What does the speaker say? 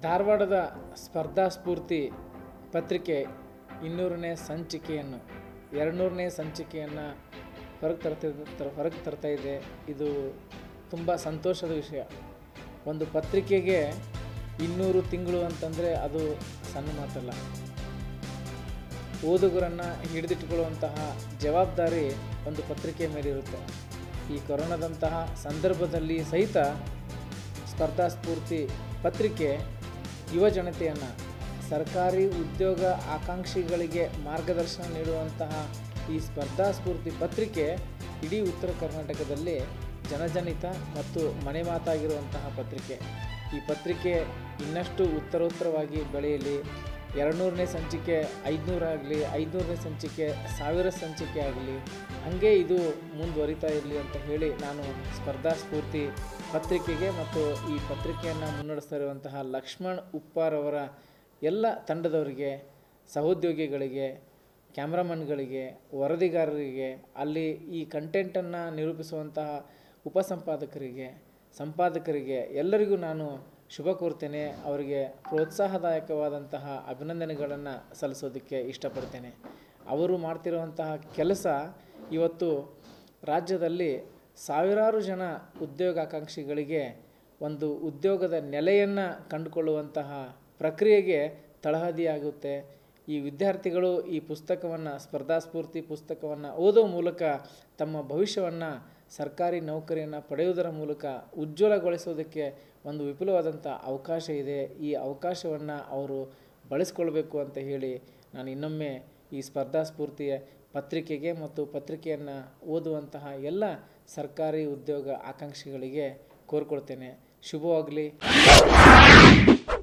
ಧಾರವಾಡದ ಸ್ಪರ್ಧಾ ಸ್ಫೂರ್ತಿ ಪತ್ರಿಕೆ ಇನ್ನೂರನೇ ಸಂಚಿಕೆಯನ್ನು ಎರಡುನೂರನೇ ಸಂಚಿಕೆಯನ್ನು ಹೊರಗೆ ತರ್ತಿದ್ದ ಹೊರಗೆ ತರ್ತಾ ಇದೆ ಇದು ತುಂಬ ಸಂತೋಷದ ವಿಷಯ ಒಂದು ಪತ್ರಿಕೆಗೆ ಇನ್ನೂರು ತಿಂಗಳು ಅಂತಂದರೆ ಅದು ಸಣ್ಣ ಮಾತಲ್ಲ ಓದುಗರನ್ನು ಹಿಡಿದಿಟ್ಟುಕೊಳ್ಳುವಂತಹ ಜವಾಬ್ದಾರಿ ಒಂದು ಪತ್ರಿಕೆ ಮೇಲಿರುತ್ತೆ ಈ ಕೊರೋನಾದಂತಹ ಸಂದರ್ಭದಲ್ಲಿ ಸಹಿತ ಸ್ಪರ್ಧಾ ಸ್ಫೂರ್ತಿ ಪತ್ರಿಕೆ ಯುವ ಜನತೆಯನ್ನು ಸರ್ಕಾರಿ ಉದ್ಯೋಗ ಆಕಾಂಕ್ಷಿಗಳಿಗೆ ಮಾರ್ಗದರ್ಶನ ನೀಡುವಂತಹ ಈ ಸ್ಪರ್ಧಾ ಸ್ಫೂರ್ತಿ ಪತ್ರಿಕೆ ಇಡೀ ಉತ್ತರ ಕರ್ನಾಟಕದಲ್ಲಿ ಜನಜನಿತ ಮತ್ತು ಮನೆ ಮಾತಾಗಿರುವಂತಹ ಪತ್ರಿಕೆ ಈ ಪತ್ರಿಕೆ ಇನ್ನಷ್ಟು ಉತ್ತರೋತ್ತರವಾಗಿ ಬೆಳೆಯಲಿ ಎರಡುನೂರನೇ ಸಂಚಿಕೆ ಐದುನೂರಾಗಲಿ ಐದುನೂರನೇ ಸಂಚಿಕೆ ಸಾವಿರ ಸಂಚಿಕೆ ಆಗಲಿ ಹಾಗೆ ಇದು ಮುಂದುವರಿತಾ ಇರಲಿ ಅಂತ ಹೇಳಿ ನಾನು ಸ್ಪರ್ಧಾ ಸ್ಫೂರ್ತಿ ಪತ್ರಿಕೆಗೆ ಮತ್ತು ಈ ಪತ್ರಿಕೆಯನ್ನು ಮುನ್ನಡೆಸ್ತಾ ಇರುವಂತಹ ಲಕ್ಷ್ಮಣ್ ಉಪ್ಪಾರ್ ಅವರ ಎಲ್ಲ ತಂಡದವರಿಗೆ ಸಹೋದ್ಯೋಗಿಗಳಿಗೆ ಕ್ಯಾಮ್ರಾಮನ್ಗಳಿಗೆ ವರದಿಗಾರರಿಗೆ ಅಲ್ಲಿ ಈ ಕಂಟೆಂಟನ್ನು ನಿರೂಪಿಸುವಂತಹ ಉಪಸಂಪಾದಕರಿಗೆ ಸಂಪಾದಕರಿಗೆ ಎಲ್ಲರಿಗೂ ನಾನು ಶುಭ ಕೋರ್ತೇನೆ ಅವರಿಗೆ ಪ್ರೋತ್ಸಾಹದಾಯಕವಾದಂತಹ ಅಭಿನಂದನೆಗಳನ್ನು ಸಲ್ಲಿಸೋದಕ್ಕೆ ಇಷ್ಟಪಡ್ತೇನೆ ಅವರು ಮಾಡ್ತಿರುವಂತಹ ಕೆಲಸ ಇವತ್ತು ರಾಜ್ಯದಲ್ಲಿ ಸಾವಿರಾರು ಜನ ಉದ್ಯೋಗಾಕಾಂಕ್ಷಿಗಳಿಗೆ ಒಂದು ಉದ್ಯೋಗದ ನೆಲೆಯನ್ನು ಕಂಡುಕೊಳ್ಳುವಂತಹ ಪ್ರಕ್ರಿಯೆಗೆ ತಳಹದಿಯಾಗುತ್ತೆ ಈ ವಿದ್ಯಾರ್ಥಿಗಳು ಈ ಪುಸ್ತಕವನ್ನು ಸ್ಪರ್ಧಾ ಸ್ಫೂರ್ತಿ ಪುಸ್ತಕವನ್ನು ಓದೋ ಮೂಲಕ ತಮ್ಮ ಭವಿಷ್ಯವನ್ನು ಸರ್ಕಾರಿ ನೌಕರಿಯನ್ನು ಪಡೆಯುವುದರ ಮೂಲಕ ಉಜ್ವಲಗೊಳಿಸೋದಕ್ಕೆ ಒಂದು ವಿಪುಲವಾದಂಥ ಅವಕಾಶ ಇದೆ ಈ ಅವಕಾಶವನ್ನು ಅವರು ಬಳಸ್ಕೊಳ್ಬೇಕು ಅಂತ ಹೇಳಿ ನಾನು ಇನ್ನೊಮ್ಮೆ ಈ ಸ್ಪರ್ಧಾ ಸ್ಫೂರ್ತಿಯ ಪತ್ರಿಕೆಗೆ ಮತ್ತು ಪತ್ರಿಕೆಯನ್ನು ಓದುವಂತಹ ಎಲ್ಲ ಸರ್ಕಾರಿ ಉದ್ಯೋಗ ಆಕಾಂಕ್ಷಿಗಳಿಗೆ ಕೋರ್ಕೊಳ್ತೇನೆ ಶುಭವಾಗಲಿ